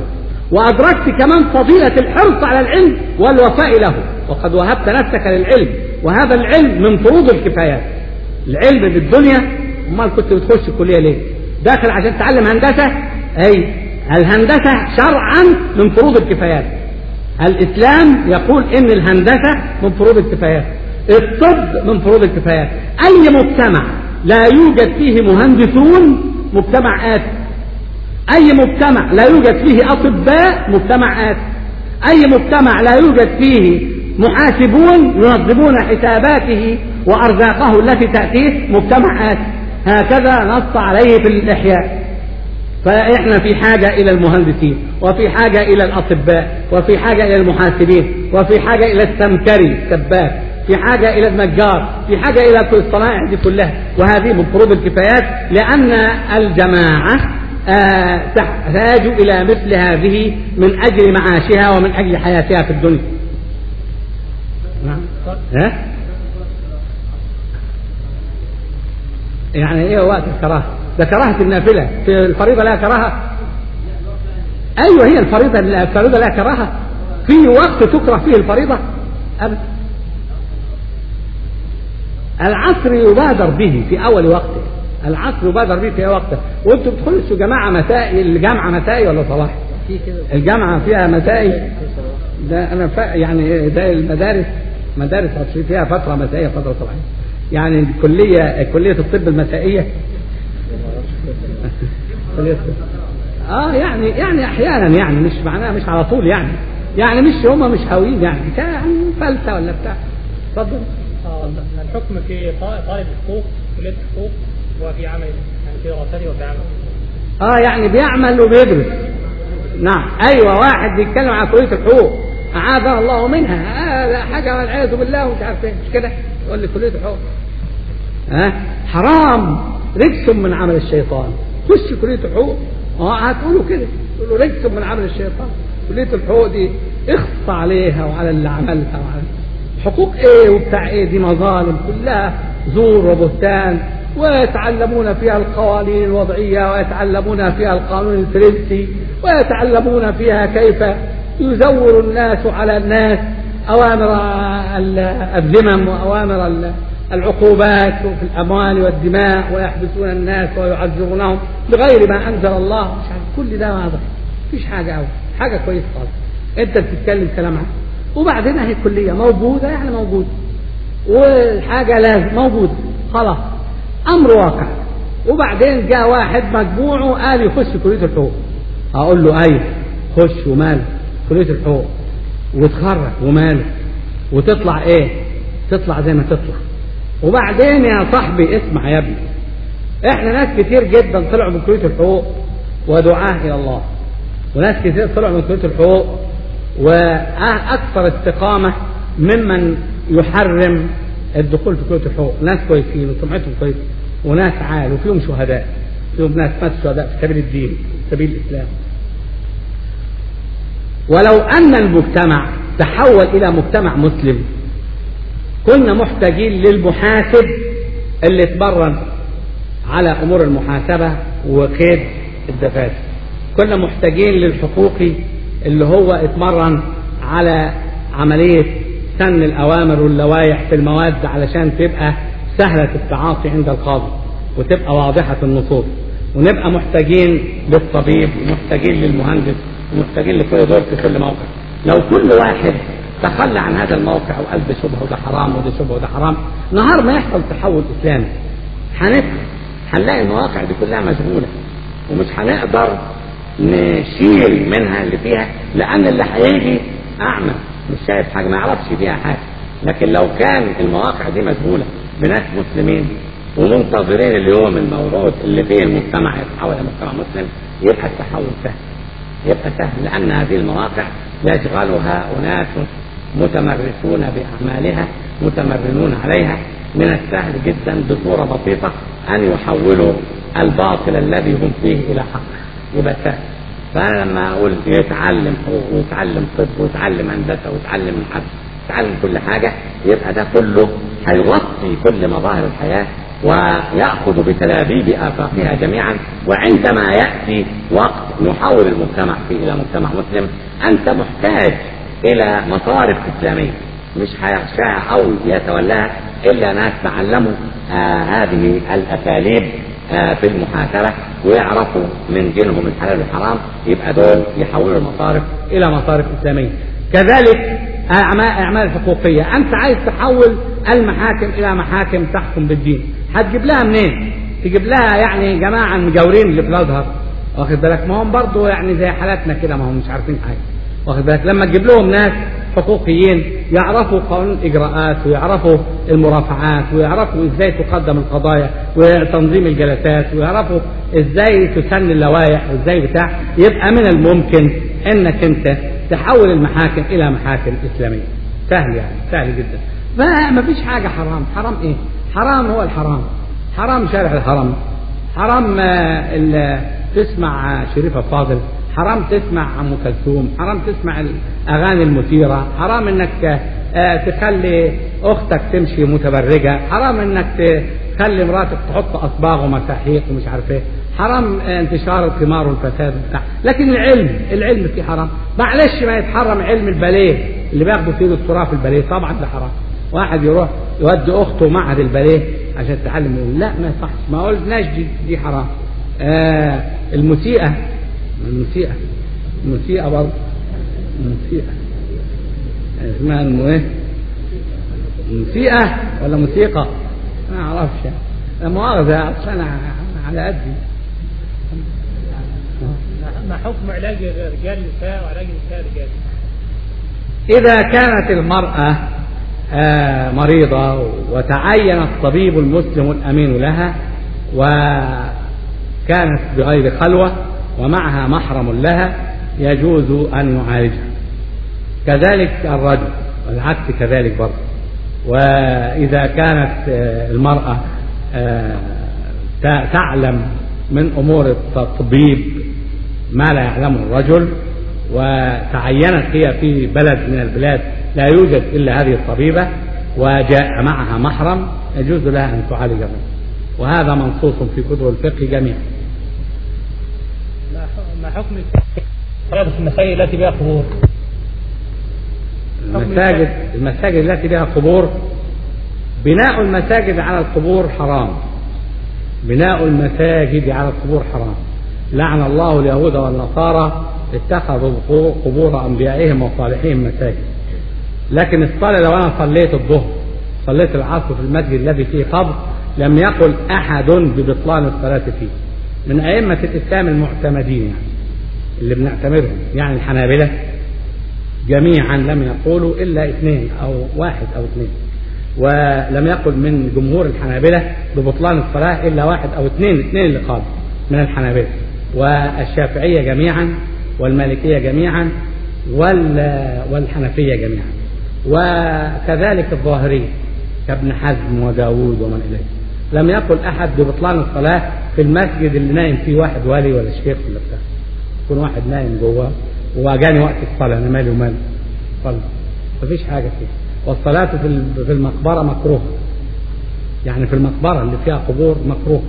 Speaker 1: وأدركت كمان فضيلة الحرص على العلم والوفاء له وقد وهبت نفسك للعلم وهذا العلم من فروض الكفايات العلم بالدنيا امال كنت بتخش الكليه ليه داخل عشان تتعلم هندسه اي الهندسه شرعا من فروض الكفايات الاسلام يقول ان الهندسه من فروض الكفايات الطب من فروض الكفايات اي مجتمع لا يوجد فيه مهندسون مجتمع آت اي مجتمع لا يوجد فيه اطباء مجتمع آت اي مجتمع لا يوجد فيه محاسبون ينظمون حساباته وارزاقه التي تاتيه مجتمع آت هكذا نص عليه في الإحياء فإحنا في حاجة إلى المهندسين وفي حاجة إلى الأطباء وفي حاجة إلى المحاسبين وفي حاجة إلى السمكري السباك في حاجة إلى النجار في حاجة إلى كل الصنائع دي كلها وهذه من فروض الكفايات لأن الجماعة آه تحتاج إلى مثل هذه من أجل معاشها ومن أجل حياتها في الدنيا نعم ها؟ يعني ايه وقت الكراهه ده كراهه النافله في الفريضه لها كراهه ايوه هي الفريضه الفريضه لها كراهه في وقت تكره فيه الفريضه ابدا العصر يبادر به في اول وقته العصر يبادر به في اول وقته وانتم بتخشوا جماعه مسائي الجامعه مسائي ولا صلاح الجامعه فيها مسائي ده انا فا يعني ده المدارس مدارس فيها فتره مسائيه فتره صلاحيه يعني الكلية كلية الطب المسائية اه يعني يعني احيانا يعني مش معناها مش على طول يعني يعني مش هم مش هاويين يعني يعني فلتة ولا بتاع اتفضل
Speaker 2: الحكم في طالب حقوق كلية حقوق وفي عمل يعني في دراسته وفي عمل
Speaker 1: اه يعني بيعمل وبيدرس نعم ايوه واحد بيتكلم عن كلية الحقوق أعاذنا الله منها هذا آه حاجة والعياذ بالله ومش عارف ايه مش كده يقول لي كلية الحقوق ها حرام رجس من عمل الشيطان خش كلية الحقوق اه هتقولوا كده تقولوا رجس من عمل الشيطان كلية الحقوق دي اخص عليها وعلى اللي عملها وعلى حقوق ايه وبتاع ايه دي مظالم كلها زور وبهتان ويتعلمون فيها القوانين الوضعية ويتعلمون فيها القانون الفرنسي ويتعلمون فيها كيف يزور الناس على الناس أوامر الذمم وأوامر العقوبات في الأموال والدماء ويحبسون الناس ويعذرونهم بغير ما أنزل الله مش عارف كل ده واضح مفيش حاجة أوي حاجة كويسة خالص أنت بتتكلم كلام عنه وبعدين هي الكلية موجودة يعني موجودة والحاجة لازم موجودة خلاص أمر واقع وبعدين جاء واحد مجموعه قال يخش كلية الحقوق أقول له أيوه خش وماله كلية الحقوق وتخرج وماله وتطلع ايه تطلع زي ما تطلع وبعدين يا صاحبي اسمع يا ابني احنا ناس كتير جدا طلعوا من كلية الحقوق ودعاة الى الله وناس كتير طلعوا من كلية الحقوق واكثر استقامة ممن يحرم الدخول في كلية الحقوق ناس كويسين وسمعتهم كويسة وناس عال وفيهم شهداء فيهم ناس ماتوا شهداء في سبيل الدين في سبيل الاسلام ولو أن المجتمع تحول إلى مجتمع مسلم كنا محتاجين للمحاسب اللي اتمرن على أمور المحاسبة وقيد الدفاتر كنا محتاجين للحقوقي اللي هو اتمرن على عملية سن الأوامر واللوائح في المواد علشان تبقى سهلة التعاطي عند القاضي وتبقى واضحة النصوص ونبقى محتاجين للطبيب ومحتاجين للمهندس ومحتاجين لكل دور في كل موقع لو كل واحد تخلى عن هذا الموقع وقال ده شبهه وده حرام وده شبهه وده حرام نهار ما يحصل تحول اسلامي هنفهم هنلاقي المواقع دي كلها مشغوله ومش هنقدر نشيل منها اللي فيها لان اللي هيجي اعمى مش شايف حاجه ما يعرفش فيها حاجه لكن لو كان المواقع دي مشغوله بناس مسلمين ومنتظرين اليوم الموعود اللي فيه المجتمع يتحول الى مجتمع مسلم يبقى التحول سهل يبقى سهل لأن هذه المواقع يشغلها أناس متمرسون بأعمالها متمرنون عليها من السهل جدا بصورة بسيطة أن يحولوا الباطل الذي هم فيه إلى حق يبقى سهل فأنا لما أقول يتعلم حقوق ويتعلم طب ويتعلم هندسة ويتعلم محاسبة يتعلم كل حاجة يبقى ده كله هيغطي كل مظاهر الحياة
Speaker 3: ويأخذ بتلابيب آفاقها جميعا وعندما يأتي وقت نحول المجتمع فيه إلى مجتمع مسلم أنت محتاج إلى مصارف إسلامية مش هيخشاها أو يتولاها إلا ناس تعلموا آه هذه الأساليب آه في المحاسبة ويعرفوا من دينهم الحلال والحرام يبقى دول يحولوا المصارف
Speaker 1: إلى مصارف إسلامية كذلك أعمال أعمال حقوقية أنت عايز تحول المحاكم إلى محاكم تحكم بالدين هتجيب لها منين؟ تجيب لها يعني جماعة مجاورين اللي في الأزهر واخد بالك ما هم برضه يعني زي حالاتنا كده ما هم مش عارفين حاجة واخد بالك لما تجيب لهم ناس حقوقيين يعرفوا قانون الاجراءات ويعرفوا المرافعات ويعرفوا ازاي تقدم القضايا وتنظيم الجلسات ويعرفوا ازاي تسن اللوائح وازاي بتاع يبقى من الممكن انك انت تحول المحاكم الى محاكم اسلاميه سهل يعني سهل جدا فما فيش حاجه حرام حرام ايه حرام هو الحرام حرام شارع الحرم حرام آه تسمع شريفه فاضل حرام تسمع ام كلثوم حرام تسمع الاغاني المثيره حرام انك تخلي اختك تمشي متبرجه حرام انك تخلي مراتك تحط اصباغ ومساحيق ومش عارف ايه حرام انتشار القمار والفساد بتاع لكن العلم العلم فيه حرام معلش ما يتحرم علم الباليه اللي بياخدوا فيه دكتوراه في الباليه طبعا ده حرام واحد يروح يودي اخته معهد الباليه عشان تتعلم يقول لا ما يصحش ما قلناش دي, دي حرام آه المسيئه المسيئة المسيئة برضه المسيئة اسمها المو ايه؟ موسيقى ولا موسيقى؟ ما اعرفش لا مؤاخذة اصل انا على قدي
Speaker 2: ما حكم علاج الرجال نساء وعلاج النساء رجال؟
Speaker 1: إذا كانت المرأة آه مريضة وتعين الطبيب المسلم الأمين لها وكانت بغير خلوة ومعها محرم لها يجوز أن يعالجها كذلك الرجل والعكس كذلك برضه وإذا كانت المرأة تعلم من أمور التطبيب ما لا يعلمه الرجل وتعينت هي في بلد من البلاد لا يوجد إلا هذه الطبيبة وجاء معها محرم يجوز لها أن تعالج الرجل وهذا منصوص في كتب الفقه جميعا
Speaker 2: ما حكم صلاة في المساجد التي بها قبور؟
Speaker 1: المساجد المساجد التي بها قبور بناء المساجد على القبور حرام بناء المساجد على القبور حرام لعن الله اليهود والنصارى اتخذوا قبور انبيائهم وصالحهم مساجد لكن الصلاة لو انا صليت الظهر صليت العصر في المسجد الذي فيه قبر لم يقل احد ببطلان الصلاة فيه من أئمة الإسلام المعتمدين يعني اللي بنعتبرهم يعني الحنابلة جميعا لم يقولوا إلا اثنين أو واحد أو اثنين ولم يقل من جمهور الحنابلة ببطلان الصلاة إلا واحد أو اثنين اثنين اللي قالوا من الحنابلة والشافعية جميعا والمالكية جميعا والحنفية جميعا وكذلك الظاهرية كابن حزم وداود ومن إليه لم يقل أحد ببطلان الصلاة في المسجد اللي نايم فيه واحد والي ولا شيخ ولا بتاع يكون واحد نايم جوه وجاني وقت الصلاة أنا مالي ومالي صلي مفيش حاجة فيه والصلاة في في المقبرة مكروه يعني في المقبرة اللي فيها قبور مكروه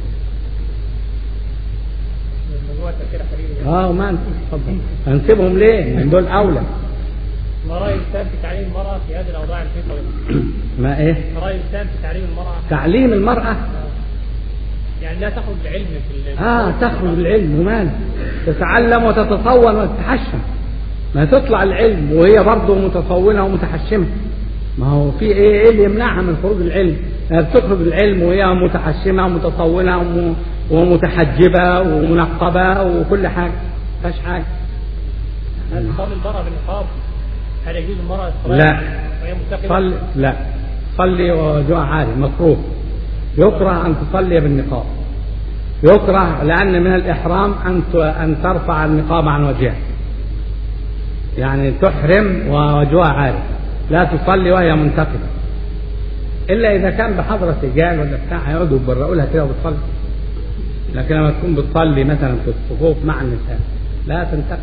Speaker 1: اه وما اتفضل هنسيبهم ليه؟ من دول أولى
Speaker 2: ما رأي الإسلام في تعليم المرأة في هذه الأوضاع الفقهية؟
Speaker 1: ما إيه؟
Speaker 2: ما رأي الإسلام في تعليم المرأة؟
Speaker 1: تعليم المرأة
Speaker 2: يعني لا تخرج العلم في ال-
Speaker 1: اه تخرج العلم ومال تتعلم وتتصون وتتحشم ما تطلع العلم وهي برضه متصونة ومتحشمة ما هو في ايه ايه اللي يمنعها من خروج العلم هي بتخرج العلم وهي متحشمة ومتصونة وم- ومتحجبة ومنقبة وكل حاجة ما فيهاش حاجة
Speaker 2: هل تصلي المرأة بالنقاب؟ هل يجوز المرأة الصلاة
Speaker 1: لا
Speaker 2: وهي منتقبة؟
Speaker 1: صلي لا صلي وجوع عالي مكروه يكره أن تصلي بالنقاب يكره لأن من الإحرام أن ت- أن ترفع النقاب عن وجهها يعني تحرم ووجهها عالي لا تصلي وهي منتقبة إلا إذا كان بحضرة رجال ولا بتاع هيقعدوا يبرقوا لها كده وبتصلي لكن لما تكون بتصلي مثلا في الصفوف مع النساء لا تنتقب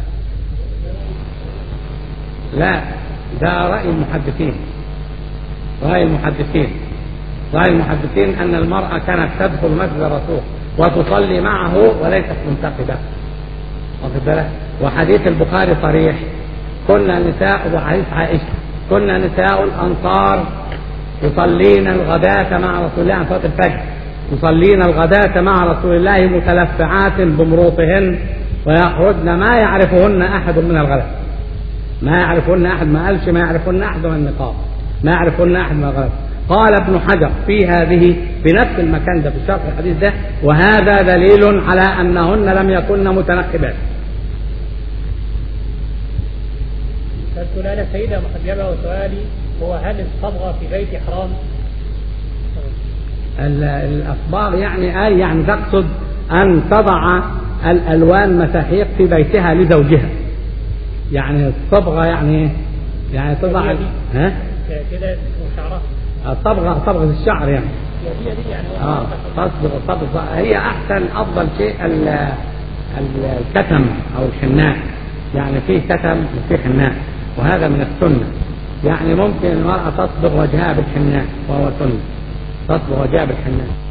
Speaker 1: لا ده رأي المحدثين رأي المحدثين قال المحدثين أن المرأة كانت تدخل مسجد الرسول وتصلي معه وليست منتقبة واخد بالك وحديث البخاري صريح كنا نساء وحديث عائشة كنا نساء الأنصار يصلين الغداة مع رسول الله عن صلاة الفجر يصلين الغداة مع رسول الله متلفعات بمروطهن ويخرجن ما يعرفهن أحد من الغداء ما يعرفهن أحد ما قالش ما يعرفهن أحد من النقاب ما يعرفهن أحد من الغداء قال ابن حجر في هذه في نفس المكان ده في شرح الحديث ده وهذا دليل على أنهن لم يكن متنقبات
Speaker 2: قلت أنا سيدة محجبة وسؤالي هو هل الصبغة في بيت حرام؟
Speaker 1: ال- الأصباغ يعني آي يعني تقصد أن تضع الألوان مساحيق في بيتها لزوجها يعني الصبغة يعني إيه؟ يعني تضع ال- ها
Speaker 2: كده وشعرها
Speaker 1: الصبغة صبغة الشعر يعني
Speaker 2: هي دي يعني
Speaker 1: اه تصبغ صبغ هي أحسن أفضل شيء ال- ال- الكتم أو الحناء يعني فيه كتم وفيه حناء وهذا من السنة يعني ممكن المرأة تصبغ وجهها بالحناء وهو سنة تصبغ وجهها بالحناء